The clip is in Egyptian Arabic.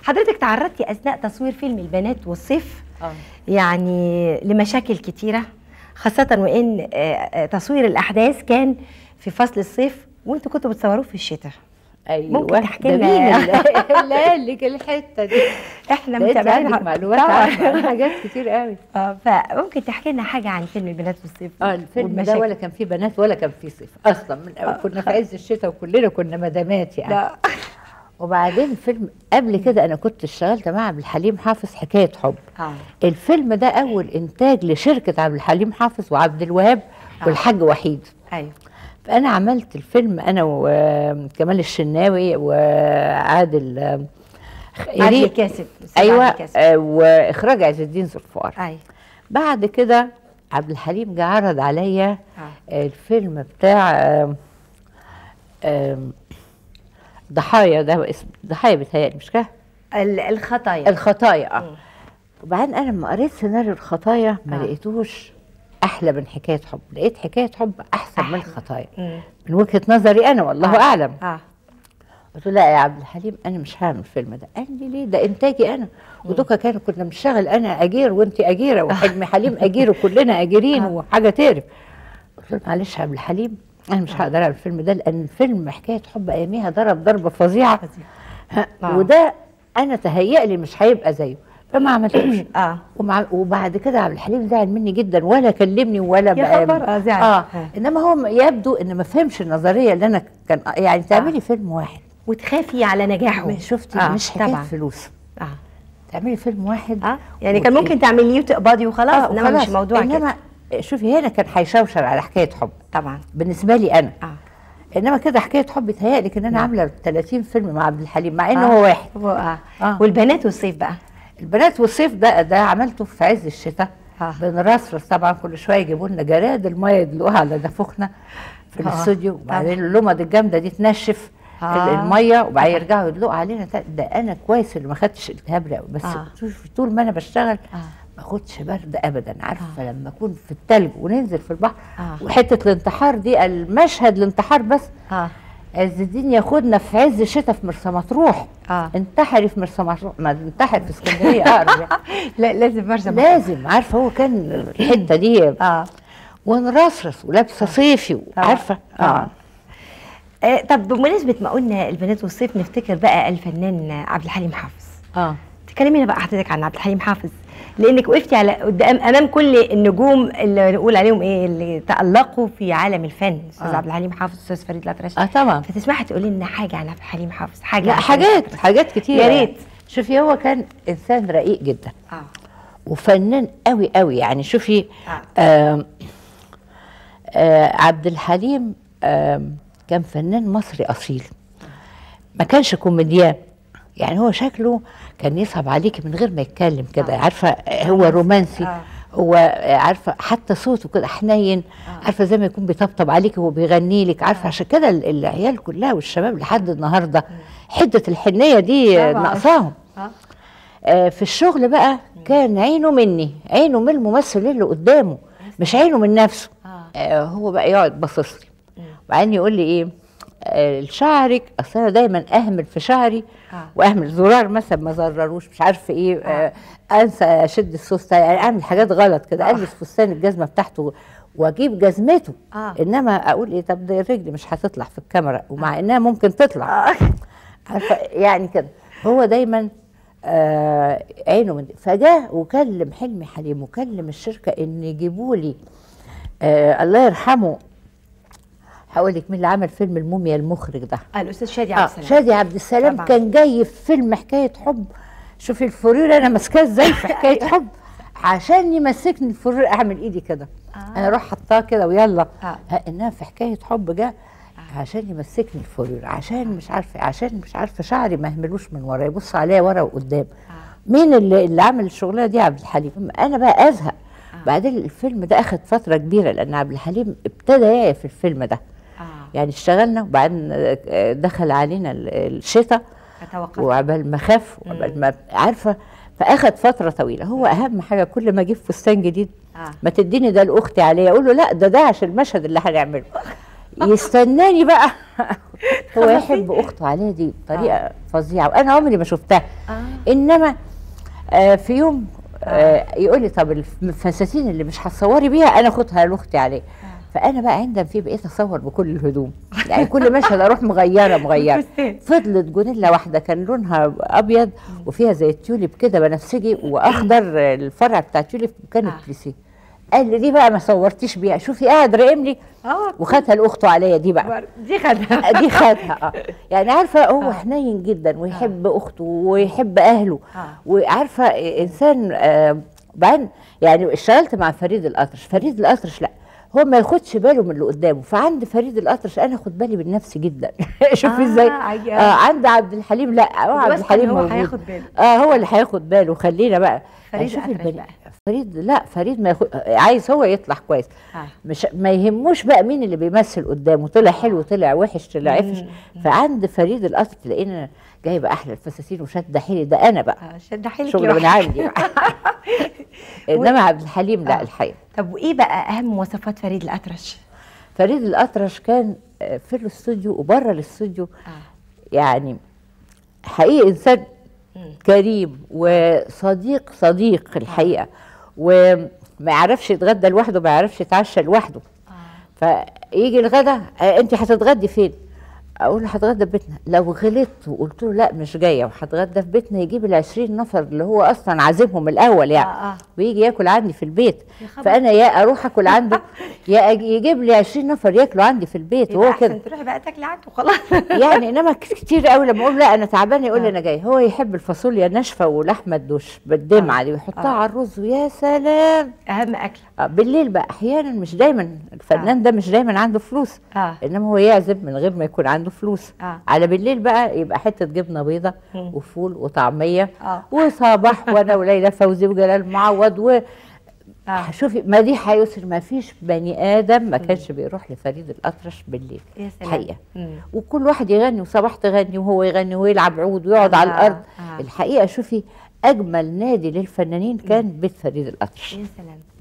حضرتك تعرضتي اثناء تصوير فيلم البنات والصيف اه يعني لمشاكل كتيره خاصه وان آه، آه، تصوير الاحداث كان في فصل الصيف وانتوا كنتوا بتصوروه في الشتاء ايوه ممكن تحكي ده لنا؟ مين اللي- اللي قال لك الحته دي احنا ده انت متابعين عندك معلومات طبعاً. عنه عن حاجات كتير قوي اه فممكن تحكي لنا حاجه عن فيلم البنات والصيف اه الفيلم ده والمشاكل. ولا كان فيه بنات ولا كان فيه صيف اصلا من أول كنا في عز الشتاء وكلنا كنا مدامات يعني لا وبعدين فيلم قبل كده انا كنت اشتغلت مع عبد الحليم حافظ حكايه حب اه الفيلم ده اول انتاج لشركه عبد الحليم حافظ وعبد الوهاب والحاج وحيد ايوه فانا عملت الفيلم انا وكمال الشناوي وعادل آم، عادل إيري- كاسب أستاذ ايوه عادل كاسب. آه، واخراج عز الدين ذوالفقار ايوه بعد كده عبد الحليم جه عرض عليا آه. الفيلم بتاع آم، آم، ضحايا ده اسم ضحايا بيتهيألي مش كده؟ ال- الخطايا الخطايا اه مم. وبعدين انا لما قريت سيناريو الخطايا ما آه. لقيتوش احلى من حكايه حب لقيت حكايه حب احسن من أحلى. الخطايا مم. من وجهه نظري انا والله آه. اعلم اه قلت له لا يا عبد الحليم انا مش هعمل الفيلم ده قال لي ليه ده انتاجي انا ودوكا كانوا كنا بنشتغل انا اجير وانت اجيره وحلمي حليم اجير وكلنا اجيرين آه. وحاجه تقرف قلت له معلش يا عبد الحليم انا مش هقدر اعمل الفيلم ده لان الفيلم حكايه حب اياميها ضرب ضربه فظيعه ها، آه. وده انا تهيأ لي مش هيبقى زيه فما عملتوش اه ومع وبعد كده عبد الحليم زعل مني جدا ولا كلمني ولا يا بقى خبر، آه، زعل. اه آه. انما هو يبدو ان ما فهمش النظريه اللي انا كان يعني تعملي فيلم واحد وتخافي على نجاحه مش شفتي آه، مش حكايه طبعا فلوس اه تعملي فيلم واحد اه يعني كان ممكن تعمليه وتقبضي وخلاص اه انما وخلاص. مش موضوع كده انما شوفي هنا كان هيشوشر على حكايه حب طبعا بالنسبه لي انا اه انما كده حكايه حب بيتهيألي ان انا عامله 30 فيلم مع عبد الحليم مع انه آه. هو واحد هو اه, آه. والبنات والصيف بقى البنات والصيف ده ده عملته في عز الشتاء آه. بنرصرص طبعا كل شويه يجيبوا لنا جراد الميه يدلقوها على نافوخنا في آه. الاستوديو وبعدين اللمض الجامده دي تنشف آه. الميه وبعدين يرجعوا يدلقوا علينا تا- ده انا كويس اللي ما خدتش التهاب رئوي بس آه. شوفي طول ما انا بشتغل آه. ما اخدش برد ابدا عارفه لما اكون في التلج وننزل في البحر آه. وحته الانتحار دي المشهد الانتحار بس اه عز الدين ياخدنا في عز الشتاء في مرسى مطروح اه انتحري في مرسى مطروح ما انتحر في اسكندريه اقرب يعني. لا لازم مرسى مطروح. لازم عارفه هو كان الحته دي اه ونرصرص ولابسه صيفي طبعا. عارفه طبعا. آه، طب بمناسبة ما قلنا البنات والصيف نفتكر بقى الفنان عبد الحليم حافظ اه تكلمينا بقى حضرتك عن عبد الحليم حافظ لانك وقفتي على قدام امام كل النجوم اللي نقول عليهم ايه اللي تالقوا في عالم الفن استاذ آه. عبد الحليم حافظ استاذ فريد الأطرش اه طبعا فتسمحي تقولي لنا حاجه عن عبد الحليم حافظ حاجه لا عن حاجات فريد حاجات كتير يا ريت. شوفي هو كان انسان رقيق جدا اه وفنان قوي قوي يعني شوفي آه. آم آه عبد الحليم آم كان فنان مصري اصيل ما كانش كوميديان يعني هو شكله كان يصعب عليكي من غير ما يتكلم كده آه. عارفه هو رومانسي آه. هو آه، عارفه حتى صوته كده حنين عارفه زي ما يكون بيطبطب عليكي وبيغني لك عارفه عشان كده ال- العيال كلها والشباب لحد النهارده حده الحنيه دي آه، طبعاً. ناقصاهم اه آه، في الشغل بقى كان عينه مني عينه من الممثل اللي قدامه مش عينه من نفسه آه. آه، هو بقى يقعد باصص لي وبعدين يقول لي ايه آه، شعرك اصل انا دايما اهمل في شعري آه. واهمل زرار مثلا ما زرروش مش عارفه ايه آه. انسى اشد السوسته يعني اعمل حاجات غلط كده البس فستان الجزمه بتاعته واجيب جزمته آه. انما اقول ايه طب دي الرجل مش هتطلع في الكاميرا ومع انها ممكن تطلع آه. عارفه يعني كده هو دايما آه عينه من فجاه وكلم حلمي حليم وكلم الشركه ان يجيبوا لي آه الله يرحمه هقول لك مين اللي عمل فيلم الموميا المخرج ده آه، الاستاذ شادي اه عبد السلام شادي عبد السلام طبعاً. كان جاي في فيلم حكايه حب شوفي الفرير انا ماسكاه ازاي في حكايه حب عشان يمسكني الفرير اعمل ايدي كده آه. انا اروح حطاه كده ويلا آه. ها انها في حكايه حب جه عشان يمسكني الفرير عشان مش عارفه عشان مش عارفه شعري ما اهملوش من ورا يبص عليا ورا وقدام مين اللي, اللي عمل الشغلانه دي عبد الحليم انا بقى ازهق بعدين الفيلم ده اخد فتره كبيره لان عبد الحليم ابتدى يقف في الفيلم ده اه يعني اشتغلنا وبعدين آه، دخل علينا ال- الشتاء اتوقع وعبال ما خف وعبال ما عارفه فاخد فتره طويله هو اهم حاجه كل ما اجيب فستان جديد آه. ما تديني ده لاختي عليه اقول له لا ده ده عشان المشهد اللي هنعمله يستناني بقى هو خلصتي؟ يحب اخته عليا دي بطريقه فظيعه وانا عمري ما شفتها آه. انما آه في يوم آه يقول لي طب الفساتين اللي مش هتصوري بيها انا اخدها لاختي عليه فانا بقى عندما في بقيت اصور بكل الهدوم يعني كل مشهد اروح مغيره مغيره الفستان. فضلت جونيلا واحده كان لونها ابيض وفيها زي التيوليب كده بنفسجي واخضر الفرع بتاع التيوليب كانت آه. بليسيه قال لي دي بقى ما صورتيش بيها شوفي قاعد راقم لي اه وخدها لاخته عليا دي بقى دي خدها دي خدها اه يعني عارفه هو حنين جدا ويحب اخته ويحب اهله آه. وعارفه انسان آه بعدين يعني اشتغلت مع فريد الاطرش فريد الاطرش لا هو ما ياخدش باله من اللي قدامه فعند فريد الاطرش انا اخد بالي من نفسي جدا شوفي آه، ازاي عجب. آه عند عبد الحليم لا هو عبد واثقة الحليم إن هو موجود هياخد باله. اه هو اللي هياخد باله خلينا بقى فريد شوفي الأطرش البني- بقى. فريد لا فريد ما ياخد عايز هو يطلع كويس آه. مش ما يهموش بقى مين اللي بيمثل قدامه طلع حلو طلع وحش طلع عفش فعند فريد القطر تلاقينا جايبه احلى الفساتين وشاده حيلي ده انا بقى اه شد حيلك شغل من لوحدك. عندي بقى انما عبد الحليم لا آه. الحقيقه طب وايه بقى اهم مواصفات فريد الاطرش؟ فريد الاطرش كان آه، في الاستوديو وبره الاستوديو اه يعني حقيقي انسان كريم وصديق صديق الحقيقه وما يعرفش يتغدى لوحده ما يعرفش يتعشى لوحده فيجي الغدا آه، انت هتتغدي فين اقول له هتغدى في بيتنا لو غلطت وقلت له لا مش جايه وهتغدى في بيتنا يجيب ال 20 نفر اللي هو اصلا عازمهم الاول يعني آه، آه. ويجي ياكل عندي في البيت يا خبر. فانا يا اروح اكل عنده يا أجي- يجيب لي 20 نفر ياكلوا عندي في البيت يبقى وهو كده احسن تروحي بقى تاكلي عنده خلاص يعني انما ك- كتير قوي لما اقول لا انا تعبان يقول لي انا جاي هو يحب الفاصوليا ناشفه ولحمه الدوش بالدمعه دي ويحطها آه. على الرز ويا سلام اهم اكله آه، بالليل بقى احيانا مش دايما الفنان ده مش دايما عنده فلوس اه انما هو يعزم من غير ما يكون عنده فلوس آه. على بالليل بقى يبقى حته جبنه بيضه مم. وفول وطعميه آه. وصباح وانا وليلى فوزي وجلال معوض و اه شوفي مديحه يسر ما فيش بني ادم ما كانش بيروح لفريد الاطرش بالليل يا سلام الحقيقه مم. وكل واحد يغني وصباح تغني وهو يغني ويلعب عود ويقعد على آه، الارض آه. الحقيقه شوفي اجمل نادي للفنانين كان بيت فريد الاطرش يا سلام